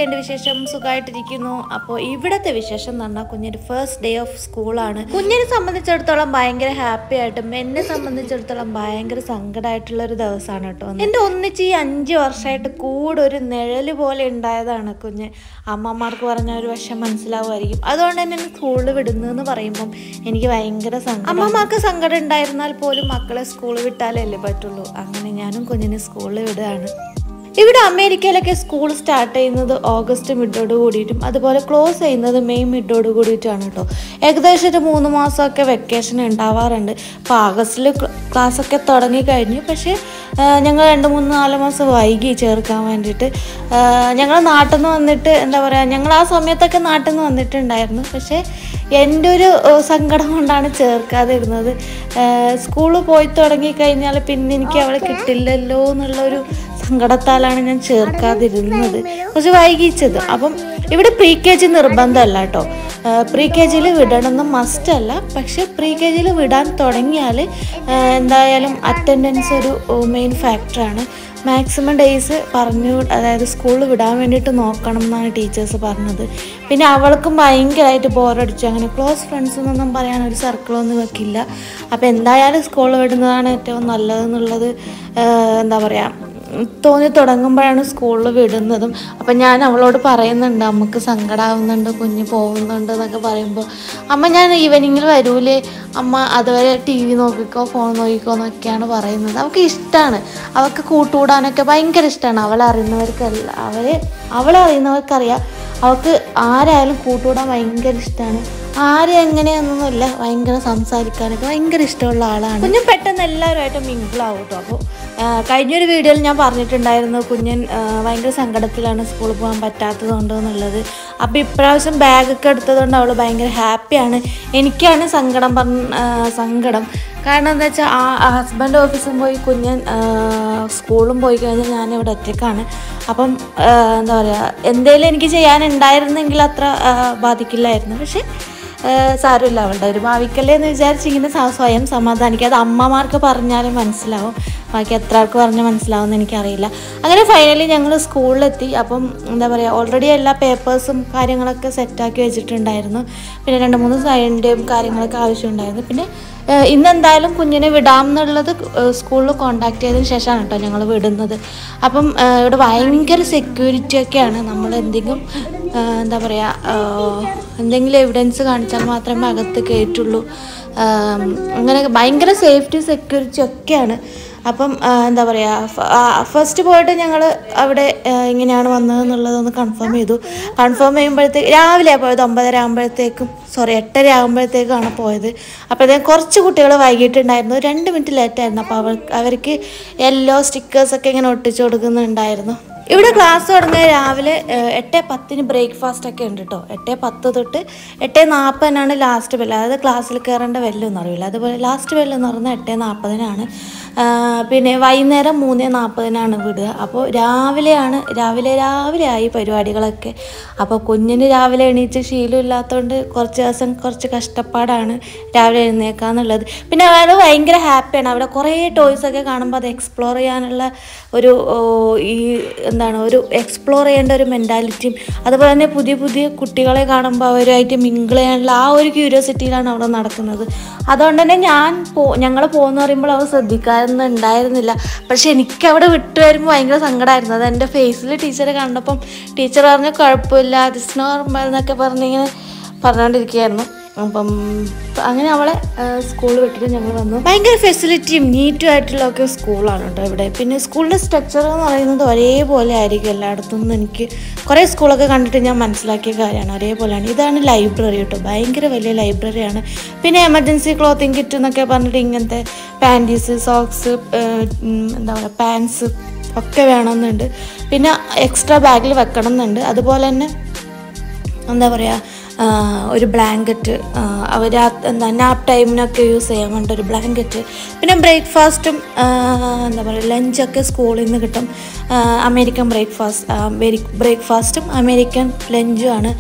എന്തൊക്കെയുണ്ട് വിശേഷം സുഖമായിട്ടിരിക്കുന്നു അപ്പോൾ ഇവിടുത്തെ വിശേഷം എന്ന് പറഞ്ഞാൽ കുഞ്ഞിൻ്റെ ഫസ്റ്റ് ഡേ ഓഫ് സ്കൂളാണ് കുഞ്ഞിനെ സംബന്ധിച്ചിടത്തോളം ഭയങ്കര ഹാപ്പി ആയിട്ടും എന്നെ സംബന്ധിച്ചിടത്തോളം ഭയങ്കര സങ്കടമായിട്ടുള്ള ഒരു ദിവസമാണ് കേട്ടോ എൻ്റെ ഒന്നിച്ച് ഈ അഞ്ച് വർഷമായിട്ട് കൂടെ ഒരു നിഴല് പോലെ ഉണ്ടായതാണ് കുഞ്ഞ് അമ്മമാർക്ക് പറഞ്ഞ ഒരു വശം മനസ്സിലാവുമായിരിക്കും അതുകൊണ്ട് തന്നെ എന്നെ സ്കൂളിൽ വിടുന്നു എന്ന് പറയുമ്പം എനിക്ക് ഭയങ്കര സങ്കടം അമ്മമാർക്ക് സങ്കടം ഉണ്ടായിരുന്നാൽ പോലും മക്കളെ സ്കൂളിൽ വിട്ടാലല്ലേ പറ്റുള്ളൂ അങ്ങനെ ഞാനും കുഞ്ഞിനെ സ്കൂളിൽ വിടുകയാണ് ഇവിടെ അമേരിക്കയിലൊക്കെ സ്കൂൾ സ്റ്റാർട്ട് ചെയ്യുന്നത് ഓഗസ്റ്റ് മിഡോട് കൂടിയിട്ടും അതുപോലെ ക്ലോസ് ചെയ്യുന്നത് മെയ് മിഡോട് കൂടിയിട്ടാണ് കേട്ടോ ഏകദേശം ഒരു മൂന്ന് മാസമൊക്കെ വെക്കേഷൻ ഉണ്ടാവാറുണ്ട് അപ്പോൾ ആഗസ്റ്റിൽ ക്ലാസ്സൊക്കെ തുടങ്ങി കഴിഞ്ഞു പക്ഷേ ഞങ്ങൾ രണ്ട് മൂന്ന് നാല് മാസം വൈകി ചേർക്കാൻ വേണ്ടിയിട്ട് ഞങ്ങൾ നാട്ടിൽ നിന്ന് വന്നിട്ട് എന്താ പറയുക ഞങ്ങൾ ആ സമയത്തൊക്കെ നാട്ടിൽ നിന്ന് വന്നിട്ടുണ്ടായിരുന്നു പക്ഷേ എൻ്റെ ഒരു ഏഹ്, സങ്കടം കൊണ്ടാണ് ചേർക്കാതിരുന്നത് സ്കൂളിൽ പോയി തുടങ്ങി കഴിഞ്ഞാൽ പിന്നെ എനിക്ക് അവളെ കിട്ടില്ലല്ലോ എന്നുള്ളൊരു സങ്കടത്താലാണ് ഞാൻ ചേർക്കാതിരുന്നത് കുറച്ച് വൈകിച്ചത് അപ്പം ഇവിടെ പ്രീ കെ ജി നിർബന്ധമല്ല കേട്ടോ പ്രീ കെ ജിയിൽ വിടണമെന്ന് മസ്റ്റ് അല്ല പക്ഷെ പ്രീ കെ ജിയിൽ വിടാൻ തുടങ്ങിയാൽ എന്തായാലും അറ്റൻഡൻസ് ഒരു മെയിൻ ഫാക്ടറാണ് മാക്സിമം ഡേയ്സ് പറഞ്ഞു അതായത് സ്കൂളിൽ വിടാൻ വേണ്ടിയിട്ട് നോക്കണം എന്നാണ് ടീച്ചേഴ്സ് പറഞ്ഞത് പിന്നെ അവൾക്കും ഭയങ്കരമായിട്ട് ബോറടിച്ചു അങ്ങനെ ക്ലോസ് ഫ്രണ്ട്സ് എന്നൊന്നും പറയാൻ ഒരു സർക്കിളൊന്നും വെക്കില്ല അപ്പോൾ എന്തായാലും സ്കൂളിൽ വിടുന്നതാണ് ഏറ്റവും നല്ലതെന്നുള്ളത് ആഹ് എന്താ പറയുക തോന്നി തുടങ്ങുമ്പോഴാണ് സ്കൂളിൽ വിടുന്നതും അപ്പം ഞാൻ അവളോട് പറയുന്നുണ്ട് അമ്മക്ക് സങ്കടമാവുന്നുണ്ട് കുഞ്ഞ് പോകുന്നുണ്ട് എന്നൊക്കെ പറയുമ്പോൾ അമ്മ ഞാൻ ഈവനിങ്ങിൽ വരൂലേ അമ്മ അതുവരെ ടി വി നോക്കിക്കോ ഫോൺ നോക്കിക്കോ എന്നൊക്കെയാണ് പറയുന്നത് അവൾക്ക് ഇഷ്ടമാണ് അവൾക്ക് കൂട്ടുകൂടാനൊക്കെ ഭയങ്കര ഇഷ്ടമാണ് അവളെ അറിയുന്നവർക്കല്ല അവരെ അവളെ അറിയുന്നവർക്കറിയാം അവൾക്ക് ആരായാലും കൂട്ടുകൂടാൻ ഭയങ്കര ഇഷ്ടമാണ് ആരും എങ്ങനെയാണെന്നൊന്നുമില്ല ഭയങ്കര സംസാരിക്കാനൊക്കെ ഭയങ്കര ഇഷ്ടമുള്ള ആളാണ് കുഞ്ഞൻ പെട്ടെന്ന് എല്ലാവരുമായിട്ട് മിങ്കിളാവും കേട്ടോ അപ്പോൾ കഴിഞ്ഞൊരു വീഡിയോയിൽ ഞാൻ പറഞ്ഞിട്ടുണ്ടായിരുന്നു കുഞ്ഞൻ ആ, ഭയങ്കര സങ്കടത്തിലാണ് സ്കൂളിൽ പോകാൻ പറ്റാത്തത് കൊണ്ടോ എന്നുള്ളത് അപ്പോൾ ഇപ്രാവശ്യം ബാഗൊക്കെ എടുത്തതുകൊണ്ട് അവൾ ഭയങ്കര ഹാപ്പിയാണ് എനിക്കാണ് സങ്കടം പറഞ്ഞ ആ, സങ്കടം കാരണം എന്താ വെച്ചാൽ ആ ഹസ്ബൻഡ് ഓഫീസും പോയി കുഞ്ഞൻ ആ, സ്കൂളും പോയി കഴിഞ്ഞാൽ ഞാൻ ഇവിടെ ഒറ്റക്കാണ് അപ്പം ആ, എന്താ പറയുക എന്തെങ്കിലും എനിക്ക് ചെയ്യാനുണ്ടായിരുന്നെങ്കിൽ അത്ര ആ, ബാധിക്കില്ലായിരുന്നു പക്ഷേ ഏഹ് സാരമില്ല അവളുടെ ഒരു ഭാവിക്കല്ലേ എന്ന് വിചാരിച്ച് ഇങ്ങനെ സ- സ്വയം സമാധാനിക്കുക അത് അമ്മമാർക്ക് പറഞ്ഞാലും മനസ്സിലാവും ബാക്കി എത്ര ആൾക്ക് പറഞ്ഞാൽ മനസ്സിലാവുമെന്ന് എനിക്കറിയില്ല അങ്ങനെ ഫൈനലി ഞങ്ങൾ സ്കൂളിലെത്തി അപ്പം എന്താ പറയുക ഓൾറെഡി എല്ലാ പേപ്പേഴ്സും കാര്യങ്ങളൊക്കെ സെറ്റാക്കി വെച്ചിട്ടുണ്ടായിരുന്നു പിന്നെ രണ്ട് മൂന്ന് സൈഡിൻ്റെയും കാര്യങ്ങളൊക്കെ ആവശ്യമുണ്ടായിരുന്നു പിന്നെ ഏഹ് ഇന്ന് എന്തായാലും കുഞ്ഞിനെ വിടാം എന്നുള്ളത് സ്കൂളിൽ കോണ്ടാക്ട് ചെയ്തതിന് ശേഷമാണ് കേട്ടോ ഞങ്ങൾ വിടുന്നത് അപ്പം ഏഹ് ഇവിടെ ഭയങ്കര സെക്യൂരിറ്റി ഒക്കെയാണ് നമ്മൾ എന്തെങ്കിലും ഏഹ് എന്താ പറയുക എന്തെങ്കിലും എവിഡൻസ് കാണിച്ചാൽ മാത്രമേ അകത്ത് കയറ്റുള്ളൂ ആം, അങ്ങനെ ഭയങ്കര സേഫ്റ്റി സെക്യൂരിറ്റി ഒക്കെയാണ് അപ്പം ആ, എന്താ പറയുക ഫസ്റ്റ് പോയിട്ട് ഞങ്ങൾ അവിടെ ആ, ഇങ്ങനെയാണ് വന്നതെന്നുള്ളതൊന്ന് കൺഫേം ചെയ്തു കൺഫേം ചെയ്യുമ്പോഴത്തേക്ക് രാവിലെ പോയത് ഒമ്പതര ആകുമ്പോഴത്തേക്കും സോറി എട്ടര ആകുമ്പോഴത്തേക്കാണ് പോയത് അപ്പോഴത്തേക്കും കുറച്ച് കുട്ടികൾ വൈകിട്ടുണ്ടായിരുന്നു രണ്ട് മിനിറ്റ് ലേറ്റായിരുന്നു അപ്പോൾ അവർ അവർക്ക് യെല്ലോ സ്റ്റിക്കേഴ്സൊക്കെ ഇങ്ങനെ ഒട്ടിച്ചു കൊടുക്കുന്നുണ്ടായിരുന്നു ഇവിടെ ക്ലാസ് തുടങ്ങിയ രാവിലെ ഏഹ്, എട്ട് പത്തിന് ബ്രേക്ക്ഫാസ്റ്റ് ഒക്കെ ഉണ്ട് കേട്ടോ എട്ട് പത്ത് തൊട്ട് എട്ട് നാൽപ്പതിനാണ് ലാസ്റ്റ് ബെല്ല് അതായത് ക്ലാസ്സിൽ കയറേണ്ട ബെല്ലൊന്നും അറിയില്ല അതുപോലെ ലാസ്റ്റ് ബെല്ലെന്ന് പറഞ്ഞാൽ എട്ട് നാൽപ്പതിനാണ് പിന്നെ വൈകുന്നേരം മൂന്ന് നാൽപ്പതിനാണ് വിടുക അപ്പോൾ രാവിലെയാണ് രാവിലെ രാവിലെ ആയി പരിപാടികളൊക്കെ അപ്പോൾ കുഞ്ഞിന് രാവിലെ എണീച്ച് ശീലമില്ലാത്തതുകൊണ്ട് കുറച്ച് ദിവസം കുറച്ച് കഷ്ടപ്പാടാണ് രാവിലെ എഴുന്നേക്കാന്നുള്ളത് പിന്നെ അയാൾ ഭയങ്കര ഹാപ്പിയാണ് അവിടെ കുറേ ടോയ്സ് ഒക്കെ കാണുമ്പോൾ അത് എക്സ്പ്ലോർ ചെയ്യാനുള്ള ഒരു ഓ, ഈ എന്താണ് ഒരു എക്സ്പ്ലോർ ചെയ്യേണ്ട ഒരു മെൻറ്റാലിറ്റിയും അതുപോലെ തന്നെ പുതിയ പുതിയ കുട്ടികളെ കാണുമ്പോൾ അവരുമായിട്ട് മിങ്കിൾ ചെയ്യാനുള്ള ആ ഒരു ക്യൂരിയോസിറ്റിയിലാണ് അവിടെ നടക്കുന്നത് അതുകൊണ്ട് തന്നെ ഞാൻ പോ ഞങ്ങൾ പോകുന്ന പറയുമ്പോൾ അവർ ശ്രദ്ധിക്കാറുണ്ടായിരുന്നില്ല പക്ഷെ എനിക്ക് അവിടെ വിട്ടു വരുമ്പോൾ ഭയങ്കര സങ്കടമായിരുന്നു അത് എൻ്റെ ഫേസിൽ ടീച്ചറെ കണ്ടപ്പം ടീച്ചർ പറഞ്ഞു കുഴപ്പമില്ല ദിസ് നോർമൽ എന്നൊക്കെ പറഞ്ഞിങ്ങനെ പറഞ്ഞുകൊണ്ടിരിക്കുകയായിരുന്നു അപ്പം അങ്ങനെ അവളെ സ്കൂളിൽ വിട്ടിട്ട് ഞങ്ങൾ വന്നു ഭയങ്കര ഫെസിലിറ്റിയും നീറ്റും ആയിട്ടുള്ള ഒക്കെ സ്കൂളാണ് കേട്ടോ ഇവിടെ പിന്നെ സ്കൂളിൻ്റെ സ്ട്രക്ചർ എന്ന് പറയുന്നത് ഒരേപോലെ ആയിരിക്കും എല്ലായിടത്തും നിന്ന് എനിക്ക് കുറേ സ്കൂളൊക്കെ കണ്ടിട്ട് ഞാൻ മനസ്സിലാക്കിയ കാര്യമാണ് ഒരേപോലെയാണ് ഇതാണ് ലൈബ്രറി കേട്ടോ ഭയങ്കര വലിയ ലൈബ്രറിയാണ് പിന്നെ എമർജൻസി ക്ലോത്തിങ് കിറ്റ് എന്നൊക്കെ പറഞ്ഞിട്ട് ഇങ്ങനത്തെ പാൻറ്റീസ് സോക്സ് എന്താ പറയുക പാൻസ് ഒക്കെ വേണമെന്നുണ്ട് പിന്നെ എക്സ്ട്രാ ബാഗിൽ വെക്കണം എന്നുണ്ട് അതുപോലെ തന്നെ എന്താ പറയുക ഒരു ബ്ലാങ്കറ്റ് അവർ എന്താ നാപ്പ് ടൈമിനൊക്കെ യൂസ് ചെയ്യാൻ വേണ്ട ഒരു ബ്ലാങ്കറ്റ് പിന്നെ ബ്രേക്ക്ഫാസ്റ്റും എന്താ പറയുക ലഞ്ചൊക്കെ സ്കൂളിൽ നിന്ന് കിട്ടും ആ, അമേരിക്കൻ ബ്രേക്ക്ഫാസ്റ്റ് ബ്രേക്ക്ഫാസ്റ്റും അമേരിക്കൻ ലഞ്ചുമാണ്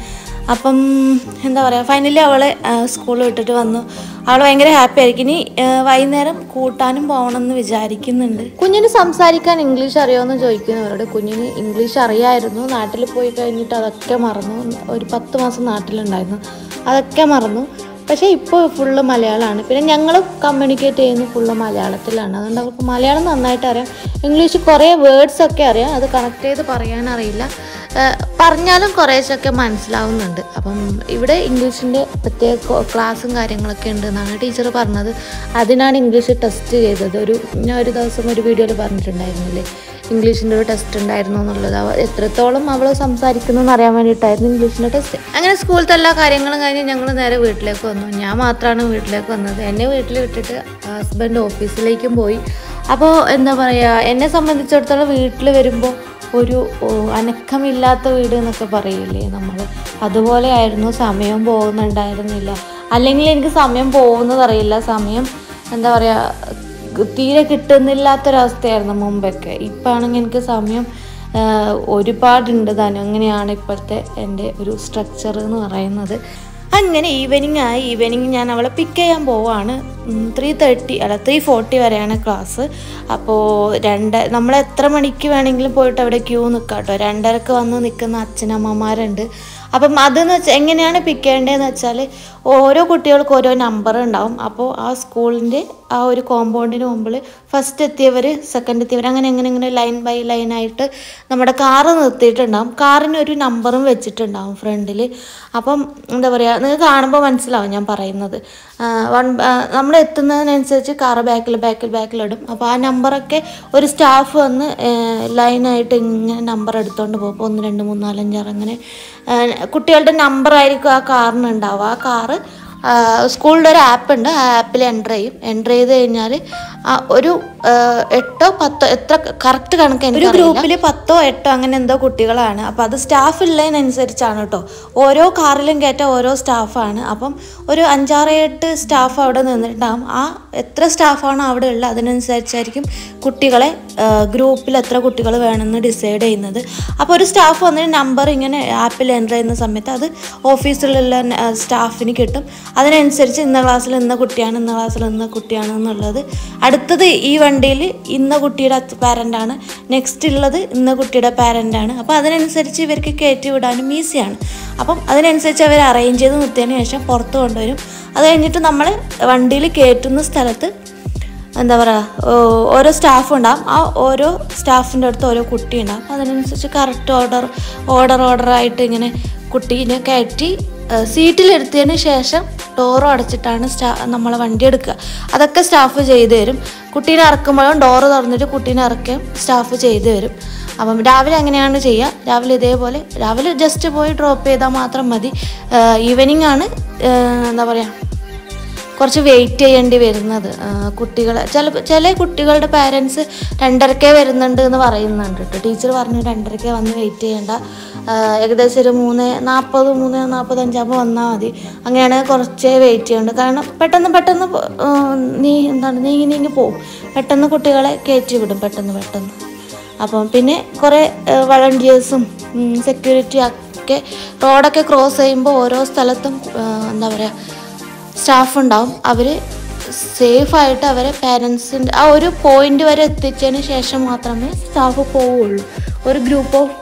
അപ്പം എന്താ പറയുക ഫൈനലി അവളെ സ്കൂൾ വിട്ടിട്ട് വന്നു അവൾ ഭയങ്കര ഹാപ്പി ആയിരിക്കും ഇനി ആ, വൈകുന്നേരം കൂട്ടാനും പോകണമെന്ന് വിചാരിക്കുന്നുണ്ട് കുഞ്ഞിന് സംസാരിക്കാൻ ഇംഗ്ലീഷ് അറിയുമെന്ന് ചോദിക്കുന്നവരോട് കുഞ്ഞിന് ഇംഗ്ലീഷ് അറിയായിരുന്നു നാട്ടിൽ പോയി കഴിഞ്ഞിട്ട് അതൊക്കെ മറന്നു ഒരു പത്ത് മാസം നാട്ടിലുണ്ടായിരുന്നു അതൊക്കെ മറന്നു പക്ഷേ ഇപ്പോൾ ഫുള്ള് മലയാളമാണ് പിന്നെ ഞങ്ങൾ കമ്മ്യൂണിക്കേറ്റ് ചെയ്യുന്നത് ഫുള്ള് മലയാളത്തിലാണ് അതുകൊണ്ട് അവർക്ക് മലയാളം നന്നായിട്ട് അറിയാം ഇംഗ്ലീഷ് കുറേ വേർഡ്സ് ഒക്കെ അറിയാം അത് കണക്ട് ചെയ്ത് പറയാൻ അറിയില്ല ഏഹ് പറഞ്ഞാലും കുറേശ്ശൊക്കെ മനസ്സിലാവുന്നുണ്ട് അപ്പം ഇവിടെ ഇംഗ്ലീഷിൻ്റെ പ്രത്യേക കൊ- ക്ലാസ്സും കാര്യങ്ങളൊക്കെ ഉണ്ട് എന്നാണ് ടീച്ചർ പറഞ്ഞത് അതിനാണ് ഇംഗ്ലീഷ് ടെസ്റ്റ് ചെയ്തത് ഒരു ഞാൻ ഒരു ദിവസം ഒരു വീഡിയോയിൽ പറഞ്ഞിട്ടുണ്ടായിരുന്നില്ലേ ഇംഗ്ലീഷിൻ്റെ ഒരു ടെസ്റ്റ് ഉണ്ടായിരുന്നു എന്നുള്ളത് അവ എത്രത്തോളം അവൾ സംസാരിക്കുന്നു എന്ന് അറിയാൻ വേണ്ടിയിട്ടായിരുന്നു ഇംഗ്ലീഷിൻ്റെ ടെസ്റ്റ് അങ്ങനെ സ്കൂളിലത്തെ എല്ലാ കാര്യങ്ങളും കഴിഞ്ഞ് ഞങ്ങൾ നേരെ വീട്ടിലേക്ക് വന്നു ഞാൻ മാത്രമാണ് വീട്ടിലേക്ക് വന്നത് എന്നെ വീട്ടിൽ വിട്ടിട്ട് ഹസ്ബൻഡ് ഓഫീസിലേക്കും പോയി അപ്പോൾ എന്താ പറയുക എന്നെ സംബന്ധിച്ചിടത്തോളം വീട്ടിൽ വരുമ്പോൾ ഒരു ഓ, അനക്കമില്ലാത്ത വീട് എന്നൊക്കെ പറയില്ലേ നമ്മൾ അതുപോലെ ആയിരുന്നു സമയം പോകുന്നുണ്ടായിരുന്നില്ല അല്ലെങ്കിൽ എനിക്ക് സമയം പോകുന്നതറിയില്ല സമയം എന്താ പറയുക തീരെ കിട്ടുന്നില്ലാത്തൊരവസ്ഥയായിരുന്നു മുമ്പൊക്കെ ഇപ്പം ആണെങ്കിൽ എനിക്ക് സമയം ആ, ഒരുപാടുണ്ട് താനും അങ്ങനെയാണ് ഇപ്പോഴത്തെ എൻ്റെ ഒരു സ്ട്രക്ചർ എന്ന് പറയുന്നത് അങ്ങനെ ഈവനിങ് ആയി ഈവനിങ് ഞാൻ അവളെ പിക്ക് ചെയ്യാൻ പോവാണ് ത്രീ തേർട്ടി അല്ല ത്രീ ഫോർട്ടി വരെയാണ് ക്ലാസ് അപ്പോൾ രണ്ട് നമ്മൾ എത്ര മണിക്ക് വേണമെങ്കിലും പോയിട്ട് അവിടെ ക്യൂ നിൽക്കാം കേട്ടോ രണ്ടരക്ക് വന്ന് നിൽക്കുന്ന അച്ഛനമ്മമാരുണ്ട് അപ്പം അതെന്ന് വെച്ചാൽ എങ്ങനെയാണ് പിക്ക് ചെയ്യേണ്ടതെന്ന് വെച്ചാൽ ഓരോ കുട്ടികൾക്കും ഓരോ നമ്പർ ഉണ്ടാവും അപ്പോൾ ആ സ്കൂളിൻ്റെ ആ ഒരു കോമ്പൗണ്ടിന് മുമ്പിൽ ഫസ്റ്റ് എത്തിയവർ സെക്കൻഡ് എത്തിയവർ അങ്ങനെ അങ്ങനെ അങ്ങനെ ലൈൻ ബൈ ലൈൻ ആയിട്ട് നമ്മുടെ കാറ് നിർത്തിയിട്ടുണ്ടാവും കാറിന് ഒരു നമ്പറും വെച്ചിട്ടുണ്ടാവും ഫ്രണ്ടിൽ അപ്പം എന്താ പറയുക നിങ്ങൾക്ക് കാണുമ്പോൾ മനസ്സിലാവും ഞാൻ പറയുന്നത് ആ, വൺ നമ്മൾ എത്തുന്നതിനനുസരിച്ച് കാറ് ബാക്കിൽ ബാക്കിൽ ബാക്കിലിടും അപ്പോൾ ആ നമ്പറൊക്കെ ഒരു സ്റ്റാഫ് വന്ന് ലൈനായിട്ട് ഇങ്ങനെ നമ്പർ എടുത്തുകൊണ്ട് പോകും അപ്പോൾ ഒന്ന് രണ്ട് മൂന്ന് നാല് അഞ്ചാറ് അങ്ങനെ ആ, കുട്ടികളുടെ നമ്പർ ആയിരിക്കും ആ കാറിന് ഉണ്ടാവുക ആ കാറ് സ്കൂളിൻ്റെ ഒരു ആപ്പ് ഉണ്ട് ആ ആപ്പിൽ എൻ്റർ ചെയ്യും എൻ്റർ ചെയ്ത് കഴിഞ്ഞാൽ ഒരു ആ, എട്ടോ പത്തോ എത്ര കറക്റ്റ് കണക്ക് ഒരു ഗ്രൂപ്പിൽ പത്തോ എട്ടോ അങ്ങനെ എന്തോ കുട്ടികളാണ് അപ്പോൾ അത് സ്റ്റാഫ് ഉള്ളതിനനുസരിച്ചാണ് കേട്ടോ ഓരോ കാറിലും കയറ്റ ഓരോ സ്റ്റാഫാണ് അപ്പം ഒരു അഞ്ചാറ് എട്ട് സ്റ്റാഫ് അവിടെ നിന്നിട്ടുണ്ടാകും ആ എത്ര സ്റ്റാഫാണോ അവിടെ ഉള്ളത് അതിനനുസരിച്ചായിരിക്കും കുട്ടികളെ ഗ്രൂപ്പിൽ എത്ര കുട്ടികൾ വേണമെന്ന് ഡിസൈഡ് ചെയ്യുന്നത് അപ്പോൾ ഒരു സ്റ്റാഫ് വന്നിട്ട് നമ്പർ ഇങ്ങനെ ആപ്പിൽ എൻ്റർ ചെയ്യുന്ന സമയത്ത് അത് ഓഫീസിലുള്ള സ്റ്റാഫിന് കിട്ടും അതിനനുസരിച്ച് ഇന്ന ക്ലാസ്സിൽ ഇന്ന കുട്ടിയാണ് ഇന്ന ക്ലാസ്സിൽ ഇന്ന കുട്ടിയാണ് എന്നുള്ളത് അടുത്തത് ഈ വണ്ടിയിൽ ഇന്ന കുട്ടിയുടെ പാരൻ്റാണ് നെക്സ്റ്റ് ഉള്ളത് ഇന്ന കുട്ടിയുടെ പാരൻ്റാണ് അപ്പോൾ അതിനനുസരിച്ച് ഇവർക്ക് കയറ്റി വിടാനും ഈസിയാണ് അപ്പം അതിനനുസരിച്ച് അവർ അറേഞ്ച് ചെയ്ത് നിർത്തിയതിന് ശേഷം പുറത്ത് കൊണ്ടുവരും അത് കഴിഞ്ഞിട്ട് നമ്മൾ വണ്ടിയിൽ കയറ്റുന്ന സ്ഥലത്ത് എന്താ പറയുക ഓരോ സ്റ്റാഫ് ഉണ്ടാവും ആ ഓരോ സ്റ്റാഫിൻ്റെ അടുത്ത് ഓരോ കുട്ടി ഉണ്ടാവും അതിനനുസരിച്ച് കറക്റ്റ് ഓർഡർ ഓർഡർ ഓർഡറായിട്ട് ഇങ്ങനെ കുട്ടീനെ കയറ്റി സീറ്റിലിരുത്തിയതിന് ശേഷം ഡോറും അടച്ചിട്ടാണ് സ്റ്റാ നമ്മളെ വണ്ടി എടുക്കുക അതൊക്കെ സ്റ്റാഫ് ചെയ്തു തരും കുട്ടീനെ ഇറക്കുമ്പോഴും ഡോറ് തുറന്നിട്ട് കുട്ടീനെ ഇറക്കുകയും സ്റ്റാഫ് ചെയ്തു തരും അപ്പം രാവിലെ അങ്ങനെയാണ് ചെയ്യുക രാവിലെ ഇതേപോലെ രാവിലെ ജസ്റ്റ് പോയി ഡ്രോപ്പ് ചെയ്താൽ മാത്രം മതി ഈവനിങ് ആണ് ഏഹ് എന്താ പറയുക കുറച്ച് വെയിറ്റ് ചെയ്യേണ്ടി വരുന്നത് കുട്ടികൾ ചില ചില കുട്ടികളുടെ പാരൻസ് രണ്ടരക്കേ വരുന്നുണ്ട് എന്ന് പറയുന്നുണ്ട് കേട്ടോ ടീച്ചർ പറഞ്ഞു രണ്ടരക്കേ വന്ന് വെയിറ്റ് ചെയ്യേണ്ട ആ, ഏകദേശം ഒരു മൂന്ന് നാൽപ്പത് മൂന്ന് നാൽപ്പത്തഞ്ചാകുമ്പോൾ വന്നാൽ മതി അങ്ങനെയാണെങ്കിൽ കുറച്ചേ വെയിറ്റ് ചെയ്യേണ്ടത് കാരണം പെട്ടെന്ന് പെട്ടെന്ന് പോ- ആ, നീ എന്താണ് നീങ്ങി നീങ്ങി പോവും പെട്ടെന്ന് കുട്ടികളെ കയറ്റി വിടും പെട്ടെന്ന് പെട്ടെന്ന് അപ്പം പിന്നെ കുറേ വളണ്ടിയേഴ്സും സെക്യൂരിറ്റി ഒക്കെ റോഡൊക്കെ ക്രോസ് ചെയ്യുമ്പോൾ ഓരോ സ്ഥലത്തും ആ, എന്താ പറയുക സ്റ്റാഫ് ഉണ്ടാവും അവർ സേഫായിട്ട് അവരെ പാരൻസിൻ്റെ ആ ഒരു പോയിന്റ് വരെ എത്തിച്ചതിന് ശേഷം മാത്രമേ സ്റ്റാഫ് പോവുള്ളൂ ഒരു ഗ്രൂപ്പ് ഓഫ്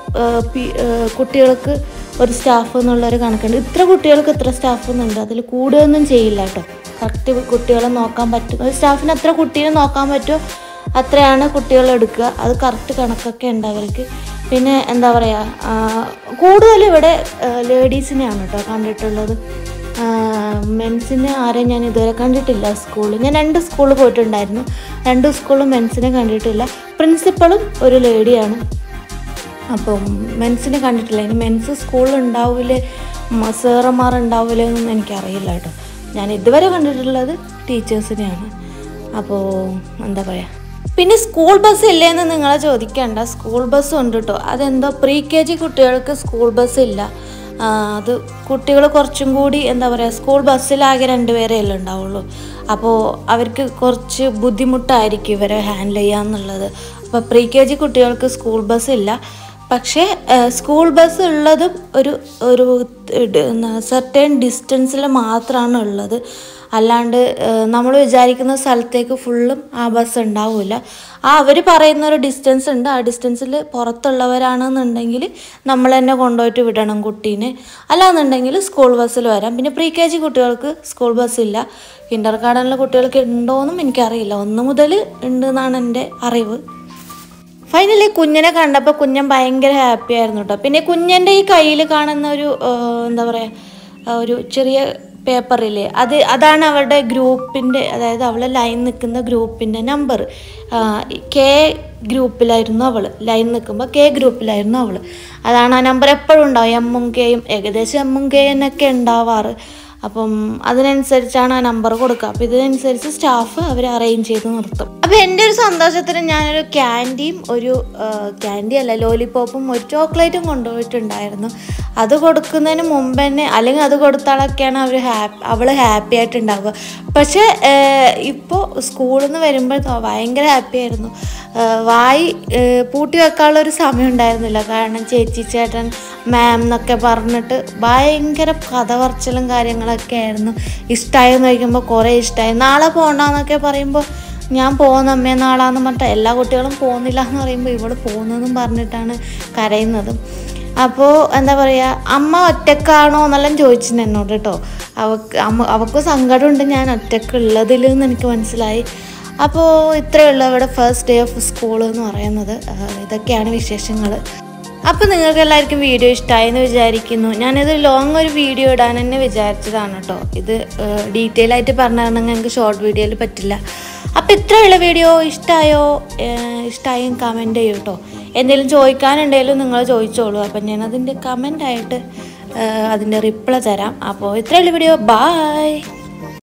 കുട്ടികൾക്ക് ഒരു സ്റ്റാഫ് എന്നുള്ളൊരു കണക്കുണ്ട് ഇത്ര കുട്ടികൾക്ക് ഇത്ര സ്റ്റാഫ് എന്നുണ്ട് അതിൽ കൂടുതലൊന്നും ചെയ്യില്ല കേട്ടോ കറക്റ്റ് കുട്ടികളെ നോക്കാൻ പറ്റും ഒരു സ്റ്റാഫിന് എത്ര കുട്ടീനെ നോക്കാൻ പറ്റുമോ അത്രയാണ് കുട്ടികൾ എടുക്കുക അത് കറക്റ്റ് കണക്കൊക്കെ ഉണ്ട് അവർക്ക് പിന്നെ എന്താ പറയുക കൂടുതൽ ഇവിടെ ലേഡീസിനെയാണ് കേട്ടോ കണ്ടിട്ടുള്ളത് മെൻസിനെ ആരെയും ഞാൻ ഇതുവരെ കണ്ടിട്ടില്ല സ്കൂളിൽ ഞാൻ രണ്ട് സ്കൂളിൽ പോയിട്ടുണ്ടായിരുന്നു രണ്ട് സ്കൂളിലും മെൻസിനെ കണ്ടിട്ടില്ല പ്രിൻസിപ്പളും ഒരു ലേഡിയാണ് അപ്പം മെൻസിനെ കണ്ടിട്ടില്ല ഇനി മെൻസ് സ്കൂളിൽ ഉണ്ടാവില്ലേ സാറന്മാർ ഉണ്ടാവില്ലേ എന്നൊന്നും എനിക്കറിയില്ല കേട്ടോ ഞാൻ ഇതുവരെ കണ്ടിട്ടുള്ളത് ടീച്ചേഴ്സിനെയാണ് അപ്പോൾ എന്താ പറയുക പിന്നെ സ്കൂൾ ബസ് ഇല്ലേന്ന് നിങ്ങളെ ചോദിക്കണ്ട സ്കൂൾ ബസ് ഉണ്ട് കേട്ടോ അതെന്തോ പ്രീ കെ ജി കുട്ടികൾക്ക് സ്കൂൾ ബസ് ഇല്ല ആ, അത് കുട്ടികൾ കുറച്ചും കൂടി എന്താ പറയുക സ്കൂൾ ബസ്സിലാകെ രണ്ടുപേരെയല്ലേ ഉണ്ടാവുള്ളൂ അപ്പോൾ അവർക്ക് കുറച്ച് ബുദ്ധിമുട്ടായിരിക്കും ഇവരെ ഹാൻഡിൽ ചെയ്യാന്നുള്ളത് അപ്പോൾ പ്രീ കെ ജി കുട്ടികൾക്ക് സ്കൂൾ ബസ് ഇല്ല പക്ഷേ സ്കൂൾ ബസ് ഉള്ളതും ഒരു ഒരു സർട്ടേൺ ഡിസ്റ്റൻസിൽ മാത്രമാണ് ഉള്ളത് അല്ലാണ്ട് നമ്മൾ വിചാരിക്കുന്ന സ്ഥലത്തേക്ക് ഫുള്ളും ആ ബസ് ഉണ്ടാവില്ല ആ അവർ പറയുന്ന ഒരു ഡിസ്റ്റൻസ് ഉണ്ട് ആ ഡിസ്റ്റൻസിൽ പുറത്തുള്ളവരാണെന്നുണ്ടെങ്കിൽ നമ്മൾ തന്നെ കൊണ്ടുപോയിട്ട് വിടണം കുട്ടീനെ അല്ലാന്നുണ്ടെങ്കിൽ സ്കൂൾ ബസ്സിൽ വരാം പിന്നെ പ്രീ കെ ജി കുട്ടികൾക്ക് സ്കൂൾ ബസ്സില്ല കിൻഡർ ഗാർഡനിലെ കുട്ടികൾക്ക് ഉണ്ടോയെന്നും എനിക്കറിയില്ല ഒന്ന് മുതൽ ഉണ്ട് എന്നാണ് എൻ്റെ അറിവ് ഫൈനലി കുഞ്ഞിനെ കണ്ടപ്പോൾ കുഞ്ഞൻ ഭയങ്കര ഹാപ്പി ആയിരുന്നു കേട്ടോ പിന്നെ കുഞ്ഞൻ്റെ ഈ കയ്യിൽ കാണുന്ന ഒരു ആ, എന്താ പറയുക ഒരു ചെറിയ പേപ്പറില്ലേ അത് അതാണ് അവരുടെ ഗ്രൂപ്പിൻ്റെ അതായത് അവൾ ലൈൻ നിൽക്കുന്ന ഗ്രൂപ്പിൻ്റെ നമ്പർ കെ ഗ്രൂപ്പിലായിരുന്നു അവൾ ലൈൻ നിൽക്കുമ്പോൾ കെ ഗ്രൂപ്പിലായിരുന്നു അവൾ അതാണ് ആ നമ്പർ എപ്പോഴും ഉണ്ടാവും എമ്മും കെയും ഏകദേശം എമ്മും കെ എന്നൊക്കെ ഉണ്ടാവാറ് അപ്പം അതിനനുസരിച്ചാണ് ആ നമ്പർ കൊടുക്കുക അപ്പം ഇതിനനുസരിച്ച് സ്റ്റാഫ് അവർ അറേഞ്ച് ചെയ്ത് നിർത്തും അപ്പം എൻ്റെ ഒരു സന്തോഷത്തിന് ഞാനൊരു ക്യാൻഡിയും ഒരു ക്യാൻഡി അല്ല ലോലിപോപ്പും ഒരു ചോക്ലേറ്റും കൊണ്ടുപോയിട്ടുണ്ടായിരുന്നു അത് കൊടുക്കുന്നതിന് മുമ്പ് തന്നെ അല്ലെങ്കിൽ അത് കൊടുത്താളൊക്കെയാണ് അവർ ഹാപ്പി അവൾ ഹാപ്പി ആയിട്ടുണ്ടാവുക പക്ഷേ ഇപ്പോൾ സ്കൂളിൽ നിന്ന് വരുമ്പോൾ ഭയങ്കര ഹാപ്പി ആയിരുന്നു ഏഹ് വായി ഏഹ് പൂട്ടി വെക്കാനുള്ള ഒരു സമയം ഉണ്ടായിരുന്നില്ല കാരണം ചേച്ചി ചേട്ടൻ മാം എന്നൊക്കെ പറഞ്ഞിട്ട് ഭയങ്കര കഥ പറച്ചിലും കാര്യങ്ങളൊക്കെ ആയിരുന്നു ഇഷ്ടമായെന്ന് ചോദിക്കുമ്പോൾ കുറേ ഇഷ്ടമായി നാളെ പോകണ്ടെന്നൊക്കെ പറയുമ്പോൾ ഞാൻ പോകുന്ന അമ്മേ നാളാന്ന് പറഞ്ഞിട്ട് എല്ലാ കുട്ടികളും പോകുന്നില്ല എന്ന് പറയുമ്പോൾ ഇവള് പോകുന്നതെന്നും പറഞ്ഞിട്ടാണ് കരയുന്നതും അപ്പോൾ എന്താ പറയുക അമ്മ ഒറ്റക്കാണോ എന്നെല്ലാം ചോദിച്ചിരുന്നു എന്നോട് കേട്ടോ അവക്ക് അമ്മ അവൾക്ക് സങ്കടമുണ്ട് ഞാൻ ഒറ്റക്കുള്ളതിൽ എന്ന് എനിക്ക് മനസ്സിലായി അപ്പോൾ ഇത്രയേ ഉള്ളൂ അവിടെ ഫസ്റ്റ് ഡേ ഓഫ് സ്കൂൾ എന്ന് പറയുന്നത് ആ, ഇതൊക്കെയാണ് വിശേഷങ്ങൾ അപ്പോൾ നിങ്ങൾക്ക് എല്ലാവർക്കും വീഡിയോ ഇഷ്ടമായി എന്ന് വിചാരിക്കുന്നു ഞാനിത് ലോങ് ഒരു വീഡിയോ ഇടാൻ തന്നെ വിചാരിച്ചതാണ് കേട്ടോ ഇത് ഡീറ്റെയിൽ ആയിട്ട് പറഞ്ഞിട്ടുണ്ടെങ്കിൽ എനിക്ക് ഷോർട്ട് വീഡിയോയിൽ പറ്റില്ല അപ്പോൾ ഇത്രയുള്ള വീഡിയോ ഇഷ്ടമായോ ഇഷ്ടമായും കമൻറ്റ് ചെയ്യൂ കേട്ടോ എന്തെങ്കിലും ചോദിക്കാനുണ്ടെങ്കിലും നിങ്ങൾ ചോദിച്ചോളൂ അപ്പം ഞാൻ അതിൻ്റെ കമൻ്റായിട്ട് അതിൻ്റെ റിപ്ലൈ തരാം അപ്പോൾ ഇത്രയുള്ള വീഡിയോ ബായ്